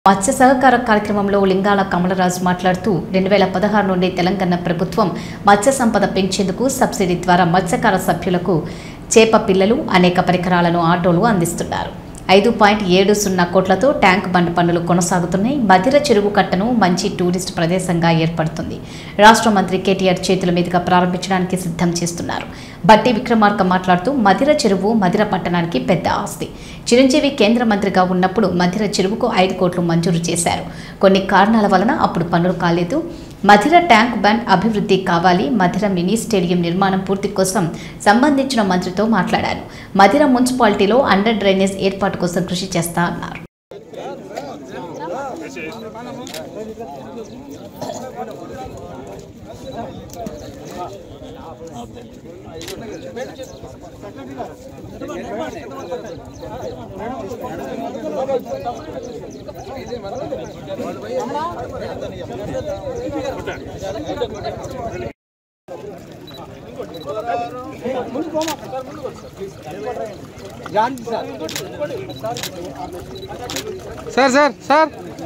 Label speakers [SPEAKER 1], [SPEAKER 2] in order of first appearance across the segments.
[SPEAKER 1] మత్స్య సహకార కార్యక్రమంలో లింగాల కమలరాజు మాట్లాడుతూ రెండు వేల పదహారు నుండి తెలంగాణ ప్రభుత్వం మత్స్య సంపద పెంచేందుకు సబ్సిడీ ద్వారా మత్స్యకార సభ్యులకు చేప పిల్లలు అనేక పరికరాలను ఆటోలు అందిస్తున్నారు ఐదు పాయింట్ ఏడు సున్నా కోట్లతో ట్యాంక్ బండ్ పనులు కొనసాగుతున్నాయి మధిర చెరువు కట్టను మంచి టూరిస్ట్ ప్రదేశంగా ఏర్పడుతుంది రాష్ట్ర మంత్రి కేటీఆర్ చేతుల మీదుగా ప్రారంభించడానికి సిద్ధం చేస్తున్నారు బట్టి విక్రమార్క మాట్లాడుతూ మధిర చెరువు మధిర పట్టణానికి పెద్ద ఆస్తి చిరంజీవి కేంద్ర మంత్రిగా ఉన్నప్పుడు మధిర చెరువుకు ఐదు కోట్లు మంజూరు చేశారు కొన్ని కారణాల వలన అప్పుడు పనులు కాలేదు మధిర ట్యాంక్ బండ్ అభివృద్ధి కావాలి మధిర మినీ స్టేడియం నిర్మాణం పూర్తి కోసం సంబంధించిన మంత్రితో మాట్లాడాను మధిర మున్సిపాలిటీలో అండర్ డ్రైనేజ్ ఏర్పాటు కోసం కృషి చేస్తా అన్నారు
[SPEAKER 2] సార్ సార్ సార్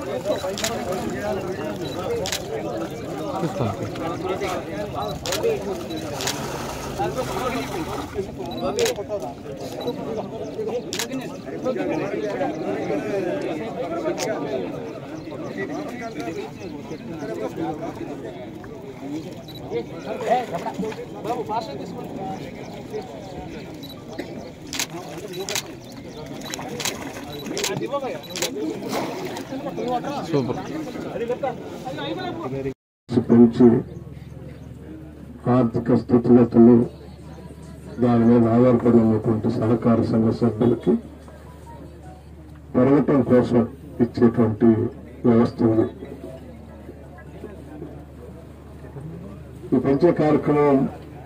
[SPEAKER 2] సూపర్
[SPEAKER 3] పెంచి ఆర్థిక స్థితిగతులు దాని మీద ఆధారపడి ఉన్నటువంటి సహకార సంఘ సభ్యులకి పెరగటం కోసం ఇచ్చేటువంటి వ్యవస్థ ఉంది ఈ పెంచే కార్యక్రమం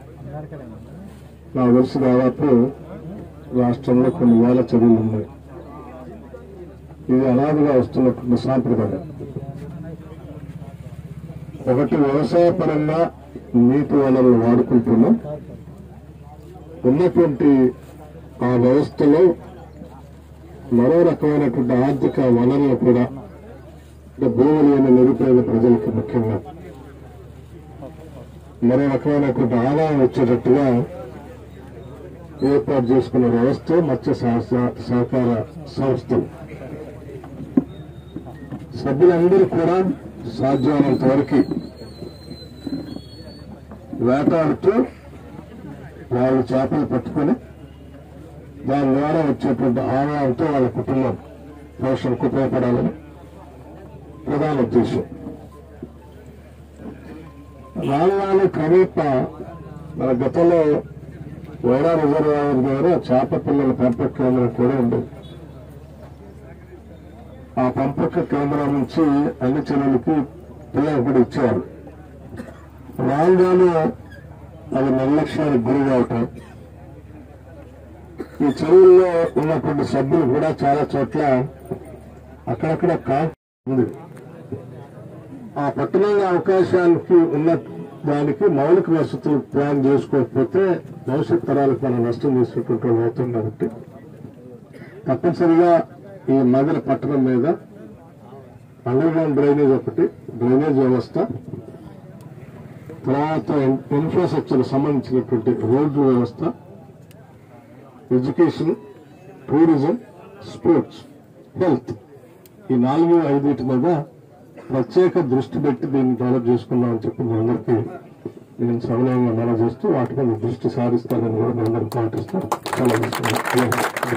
[SPEAKER 3] నాకు తెలిసి దాదాపు రాష్ట్రంలో కొన్ని వేల చదువులు ఉన్నాయి ఇది అనాదిగా వస్తున్నటువంటి సాంప్రదాయం ఒకటి వ్యవసాయ పరంగా నీటి వనరులు వాడుకుంటున్నాం ఉన్నటువంటి ఆ వ్యవస్థలో మరో రకమైనటువంటి ఆర్థిక వనరులు కూడా అంటే భూమి లేని నిరుపేద ప్రజలకు ముఖ్యంగా మరో రకమైనటువంటి ఆదాయం వచ్చేటట్టుగా ఏర్పాటు చేసుకున్న వ్యవస్థ మత్స్య సహ- సహకార సంస్థలు సభ్యులందరూ కూడా సాధ్యమైనంత వరకు వేటాడుతూ వాళ్ళు చేపలు పట్టుకొని దాని ద్వారా వచ్చేటువంటి ఆదాయంతో వాళ్ళ కుటుంబం పోషణకు ఉపయోగపడాలని ప్రధాన ఉద్దేశం రాళ్ళు క్రమేప మన గతంలో వైరా రిజర్వాయర్ దగ్గర చేప పిల్లల పెంపక కేంద్రం కూడా ఉండేది ఆ పంపక కేంద్రం నుంచి అన్ని చెరువులకి పిల్లలు కూడా ఇచ్చేవారు రాగానే అది నిర్లక్ష్యానికి గురి కావటం ఈ చెరువుల్లో ఉన్నటువంటి సభ్యులు కూడా చాలా చోట్ల అక్కడక్కడ కా ఉంది ఆ పట్టణంలో అవకాశానికి ఉన్న దానికి మౌలిక వసతులు ప్లాన్ చేసుకోకపోతే భవిష్యత్ తరాలకు మనం నష్టం చేసేటువంటి వాళ్ళు అవుతాం కాబట్టి తప్పనిసరిగా ఈ మదన పట్టణం మీద అండర్ గ్రౌండ్ డ్రైనేజ్ ఒకటి డ్రైనేజ్ వ్యవస్థ తర్వాత ఇన్ఫ్రాస్ట్రక్చర్ సంబంధించినటువంటి రోడ్డు వ్యవస్థ ఎడ్యుకేషన్ టూరిజం స్పోర్ట్స్ హెల్త్ ఈ నాలుగు ఐదుటి మీద ప్రత్యేక దృష్టి పెట్టి దీన్ని డెవలప్ చేసుకుందామని చెప్పి మీ అందరికీ నేను సవినయంగా మనం చేస్తూ వాటి మీద దృష్టి సారిస్తానని కూడా మీ అందరికీ పాటిస్తాను సెలవు తీసుకున్నాను.